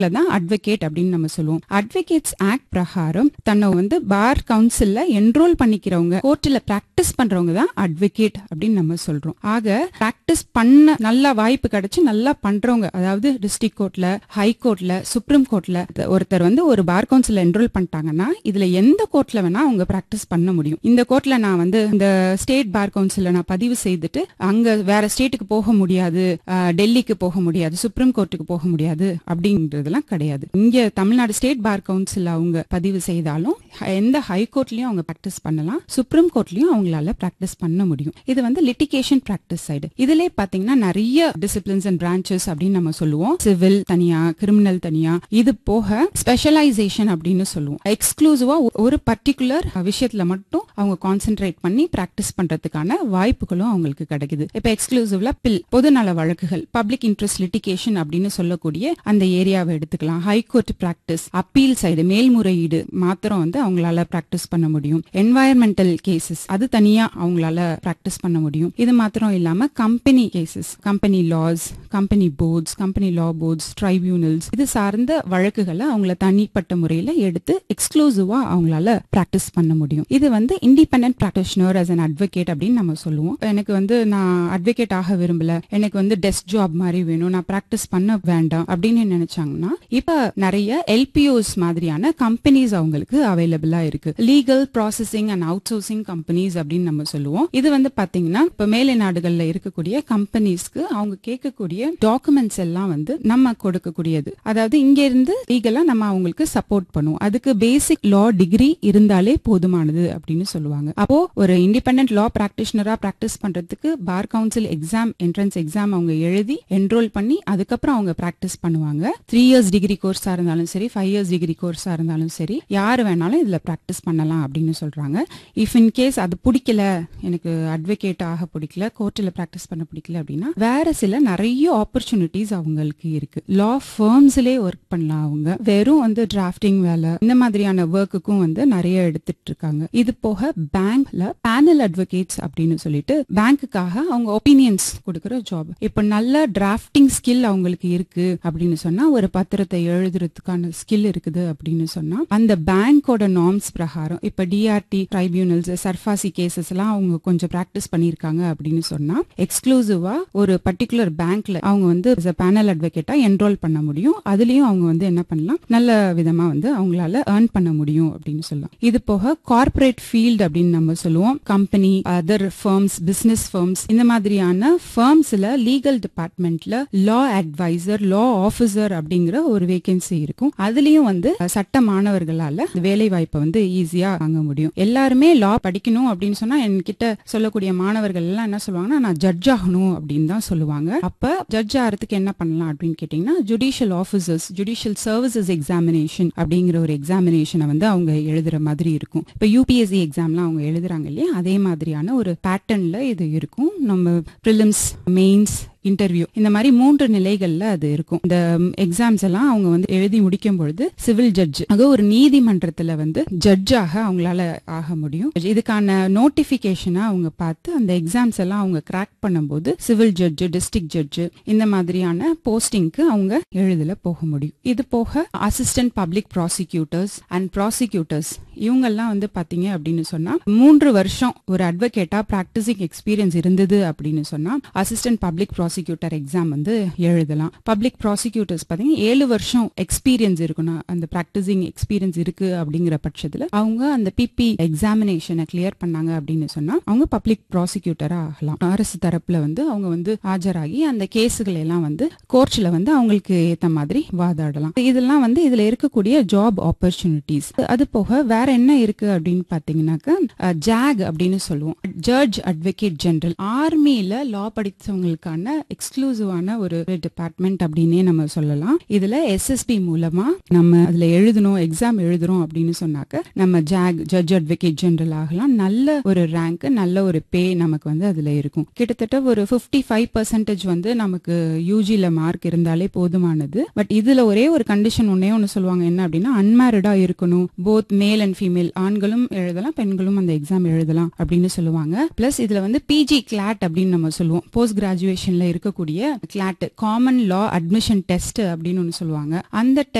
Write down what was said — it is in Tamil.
தான் அட்வொகேட் அப்படின்னு நம்ம சொல்லுவோம் அட்வொகேட்ஸ் ஆக்ட் பிரகாரம் தன்னை வந்து பார் கவுன்சில்ல என்ரோல் பண்ணிக்கிறவங்க கோர்ட்ல பிராக்டிஸ் பண்றவங்க தான் அட்வொகேட் அப்படின்னு நம்ம சொல்றோம் ஆக பிராக்டிஸ் பண்ண நல்ல வாய்ப்பு கிடைச்சு நல்லா பண்றவங்க அதாவது டிஸ்ட்ரிக்ட் கோர்ட்ல ஹை கோர்ட்ல சுப்ரீம் கோர்ட்ல ஒருத்தர் வந்து ஒரு பார் கவுன்சில் என்ரோல் பண்ணிட்டாங்கன்னா இதுல எந்த கோர்ட்ல வேணா அவங்க பிராக்டிஸ் பண்ண முடியும் இந்த கோர்ட்ல நான் வந்து இந்த ஸ்டேட் பார் கவுன்சில்ல நான் பதிவு செய்துட்டு அங்க வேற ஸ்டேட்டுக்கு போக முடியாது அஹ், டெல்லிக்கு போக முடியாது சுப்ரீம் கோர்ட்டுக்கு போக முடியாது அப்படின்றதெல்லாம் கிடையாது இங்க தமிழ்நாடு ஸ்டேட் பார் கவுன்சில் அவங்க பதிவு செய்தாலும் ஹ- எந்த ஹை கோர்ட்லயும் அவங்க பிராக்டிஸ் பண்ணலாம் சுப்ரீம் கோர்ட்லயும் அவங்களால பிராக்டிஸ் பண்ண முடியும் இது வந்து லிட்டிகேஷன் பிராக்டிஸ் சைடு இதுல பாத்தீங்கன்னா நிறைய டிசிப்ளின்ஸ் அண்ட் பிரான்ச்சஸ் அப்படின்னு நம்ம சொல்லுவோம் சிவில் தனியா கிரிமினல் தனியா இது போக ஸ்பெஷலைசேஷன் அப்படின்னு சொல்லுவோம் எக்ஸ்க்ளூசிவா ஒரு பர்டிகுலர் விஷயத்துல மட்டும் அவங்க கான்சென்ட்ரேட் பண்ணி பிராக்டிஸ் பண்றதுக்கான வாய்ப்புகளும் அவங்களுக்கு கிடைக்குது இப்ப எக்ஸ்க்ளூசிவ்ல பில் பொதுநல வழக்குகள் பப்ளிக் இன்ட்ரெஸ்ட் லிட்டிகேஷன் அப்படின்னு சொல்லக்கூடிய அந்த ஏரியாவை எடுத்துக்கலாம் ஹைகோர்ட் பிராக்டிஸ் அப்பீல் சைடு மேல்முறையீடு மாத்திரம் வந்து அவங்களால பிராக்டிஸ் பண்ண முடியும் என்வாயர்மெண்டல் கேசஸ் அது தனியா அவங்களால பிராக்டிஸ் பண்ண முடியும் இது மாத்திரம் இல்லாம company cases company laws company boards company law boards tribunals இது சார்ந்த வழக்குகளை அவங்கள தனிப்பட்ட முறையில எடுத்து எக்ஸ்க்ளூசிவா அவங்களால பிராக்டிஸ் பண்ண முடியும் இது வந்து independent practitioner as an advocate அப்படின்னு நம்ம சொல்லுவோம் எனக்கு வந்து நான் அட்வொகேட் ஆக விரும்பல எனக்கு வந்து டெஸ்க் ஜாப் மாதிரி வேணும் நான் பிராக்டிஸ் பண்ண வேண்டாம் அப்படின்னு நினைச்சாங்கன்னா இப்ப நிறைய எல்பிஓஸ் மாதிரியான கம்பெனிஸ் அவங்களுக்கு அவைலபிளா இருக்கு legal processing and outsourcing companies அப்படின்னு நம்ம சொல்லுவோம் இது வந்து பாத்தீங்கன்னா இப்ப மேலை நாடுகள்ல இருக்கக்கூடிய கம்பெனிஸ்க்கு அவங்க கேட்கக்கூடிய டாக்குமெண்ட்ஸ் எல்லாம் வந்து நம்ம கொடுக்கக்கூடியது அதாவது இங்க இருந்து லீகலா நம்ம அவங்களுக்கு சப்போர்ட் பண்ணுவோம் அதுக்கு பேசிக் லா டிகிரி இருந்தாலே போதுமானது அப்படின்னு சொல்லுவாங்க அப்போ ஒரு இண்டிபெண்டன்ட் லா பிராக்டிஷனரா பிராக்டிஸ் பண்றதுக்கு bar council exam entrance exam அவங்க எழுதி என்ரோல் பண்ணி அதுக்கப்புறம் அவங்க பிராக்டிஸ் பண்ணுவாங்க த்ரீ இயர்ஸ் டிகிரி கோர்ஸா இருந்தாலும் சரி ஃபைவ் இயர்ஸ் டிகிரி கோர்ஸா இருந்தாலும் சரி யார் வேணாலும் இதுல பிராக்டிஸ் பண்ணலாம் அப்படின்னு சொல்றாங்க இஃப் இன் கேஸ் அது பிடிக்கல எனக்கு அட்வொகேட் ஆக பிடிக்கல கோர்ட்டில் பிராக்டிஸ் பண்ண பிடிக்கல அப்படின்னா வேற சில நிறைய ஆப்பர்ச்சுனிட்டிஸ் அவங்களுக்கு இருக்கு லா ஃபர்ம்ஸ்லேயே ஒர்க் பண்ணலாம் அவங்க வெறும் வந்து டிராஃப்டிங் வேலை இந்த மாதிரியான ஒர்க்குக்கும் வந்து நிறைய எடுத்துட்டு இருக்காங்க இது போக பேங்க்ல பேனல் அட்வொகேட்ஸ் அப்படின்னு சொல்லிட்டு பேங்க்குக்காக அவங்க ஒப்பீனியன்ஸ் கொடுக்குற ஜாப் இப்ப நல்ல டிராஃப்டிங் ஸ்கில் அவங்களுக்கு இருக்கு அப்படின்னு சொன்னா ஒரு பத்திரத்தை எழுதுறதுக்கான ஸ்கில் இருக்குது அப்படின்னு சொன்னா அந்த பேங்கோட நார்ம்ஸ் பிரகாரம் இப்ப டிஆர்டி ட்ரைபியூனல்ஸ் சர்ஃபாசி கேசஸ் எல்லாம் அவங்க கொஞ்சம் பிராக்டிஸ் பண்ணிருக்காங்க அப்படின்னு சொன்னா எக்ஸ்க்ளூசிவா ஒரு பர்டிகுலர் பேங்க்ல அவங்க வந்து பேனல் அட்வொகேட்டா என்ரோல் பண்ண முடியும் அதுலயும் அவங்க வந்து என்ன பண்ணலாம் நல்ல விதமா வந்து அவங்களால ஏர்ன் பண்ண முடியும் அப்படின்னு சொல்லலாம் இது போக கார்ப்பரேட் ஃபீல்ட் அப்படின்னு நம்ம சொல்லுவோம் company other firms business firms இந்த மாதிரியான ஃபர்ம்ஸ்ல லீகல் டிபார்ட்மெண்ட்ல லா அட்வைசர் லா ஆபீசர் அப்படிங்கிற ஒரு வேகன்சி இருக்கும் அதுலயும் வந்து அஹ், சட்ட மாணவர்களால வேலை வாய்ப்பை வந்து ஈஸியா வாங்க முடியும் எல்லாருமே லா படிக்கணும் அப்படின்னு சொன்னா என்கிட்ட சொல்லக்கூடிய மாணவர்கள் எல்லாம் என்ன சொல்லுவாங்கன்னா நான் ஜட்ஜ் ஆகணும் அப்படின்னு தான் சொல்லுவாங்க அப்ப ஜட்ஜ் ஆகிறதுக்கு என்ன பண்ணலாம் அப்படின்னு கேட்டீங்கன்னா judicial officers judicial services examination அப்படிங்கிற ஒரு எக்ஸாமினேஷனை வந்து அவங்க எழுதுற மாதிரி இருக்கும் இப்ப யூபிஎஸ்சி எக்ஸாம்லாம் அவங்க எழுதுறாங்க இல்லையா அதே மாதிரியான ஒரு பேட்டர்ன்ல இது இருக்கும் நம்ம ப்ரிலிம்ஸ் மெயின்ஸ் இன்டர்வியூ இந்த மாதிரி மூன்று நிலைகள்ல அது இருக்கும் இந்த எக்ஸாம்ஸ் எல்லாம் அவங்க வந்து எழுதி முடிக்கும் பொழுது சிவில் ஜட்ஜ் ஆக ஒரு நீதிமன்றத்துல வந்து ஜட்ஜாக அவங்களால ஆக முடியும் இதுக்கான நோட்டிபிகேஷனை அவங்க பார்த்து அந்த எக்ஸாம்ஸ் எல்லாம் அவங்க கிராக் பண்ணும்போது சிவில் ஜட்ஜ் டிஸ்ட்ரிக்ட் ஜட்ஜ் இந்த மாதிரியான போஸ்டிங்க்கு அவங்க எழுதல போக முடியும் இது போக assistant public prosecutors and prosecutors இவங்கெல்லாம் வந்து பாத்தீங்க அப்படின்னு சொன்னா மூன்று வருஷம் ஒரு அட்வொகேட்டா பிராக்டிசிங் எக்ஸ்பீரியன்ஸ் இருந்தது அப்படின்னு சொன்னா அசிஸ்டன்ட் பப்ளிக் ப்ராசிக்யூட்டர் எக்ஸாம் வந்து எழுதலாம் பப்ளிக் ப்ராசிக்யூட்டர்ஸ் பாத்தீங்கன்னா ஏழு வருஷம் எக்ஸ்பீரியன்ஸ் இருக்கணும் அந்த பிராக்டிசிங் எக்ஸ்பீரியன்ஸ் இருக்கு அப்படிங்கிற பட்சத்துல அவங்க அந்த பிபி எக்ஸாமினேஷனை கிளியர் பண்ணாங்க அப்படின்னு சொன்னா அவங்க பப்ளிக் ப்ராசிக்யூட்டரா ஆகலாம் அரசு தரப்புல வந்து அவங்க வந்து ஆஜராகி அந்த கேஸுகள் எல்லாம் வந்து கோர்ட்ல வந்து அவங்களுக்கு ஏத்த மாதிரி வாதாடலாம் இதெல்லாம் வந்து இதுல இருக்கக்கூடிய ஜாப் ஆப்பர்ச்சுனிட்டிஸ் அது போக வேற என்ன இருக்கு அப்படின்னு பாத்தீங்கன்னாக்கா ஜாக் அப்படின்னு சொல்லுவோம் ஜட்ஜ் அட்வொகேட் ஜெனரல் ஆர்மியில லா படித்தவங்களுக்கான எக்ஸ்க்ளூசிவான ஒரு டிபார்ட்மெண்ட் அப்படின்னே நம்ம சொல்லலாம் இதுல எஸ்எஸ்பி மூலமா நம்ம அதுல எழுதணும் எக்ஸாம் எழுதுறோம் அப்படின்னு சொன்னாக்க நம்ம ஜாக் ஜட்ஜ் அட்வொகேட் ஜெனரல் ஆகலாம் நல்ல ஒரு ரேங்க் நல்ல ஒரு பே நமக்கு வந்து அதுல இருக்கும் கிட்டத்தட்ட ஒரு 55% ஃபைவ் பர்சன்டேஜ் வந்து நமக்கு யூஜில மார்க் இருந்தாலே போதுமானது பட் இதுல ஒரே ஒரு கண்டிஷன் ஒன்னே ஒன்னு சொல்லுவாங்க என்ன அப்படின்னா அன்மேரிடா இருக்கணும் போத் மேல் அண்ட் ஃபீமேல் ஆண்களும் எழுதலாம் பெண்களும் அந்த எக்ஸாம் எழுதலாம் அப்படின்னு சொல்லுவாங்க பிளஸ் இதுல வந்து பிஜி கிளாட் அப்படின்னு நம்ம சொல்லுவோம் போஸ்ட் கிராஜுவேஷன்ல இருக்கக்கூடிய CLAT common law admission test அப்படின்னு ஒன்று சொல்லுவாங்க அந்த